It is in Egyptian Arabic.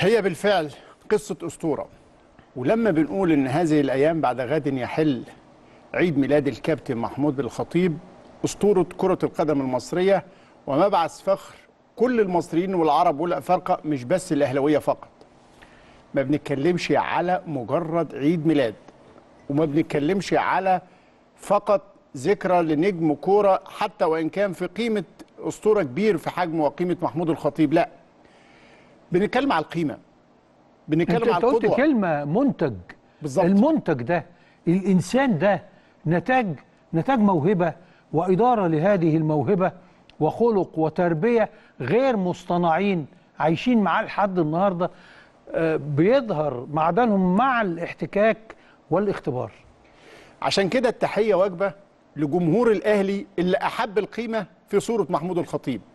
هي بالفعل قصة أسطورة ولما بنقول إن هذه الأيام بعد غد يحل عيد ميلاد الكابتن محمود الخطيب أسطورة كرة القدم المصرية ومبعث فخر كل المصريين والعرب والأفارقة مش بس الأهلاوية فقط ما بنتكلمش على مجرد عيد ميلاد وما بنتكلمش على فقط ذكرى لنجم كورة حتى وإن كان في قيمة أسطورة كبير في حجم وقيمة محمود الخطيب لا بنتكلم على القيمة انت بنتكلم على أنت قلت القدوة كلمه منتج بالظبط. المنتج ده الانسان ده نتاج نتاج موهبه واداره لهذه الموهبه وخلق وتربيه غير مصطنعين عايشين معاه لحد النهارده آه، بيظهر معدنهم مع الاحتكاك والاختبار عشان كده التحية واجبة لجمهور الأهلي اللي أحب القيمة في صورة محمود الخطيب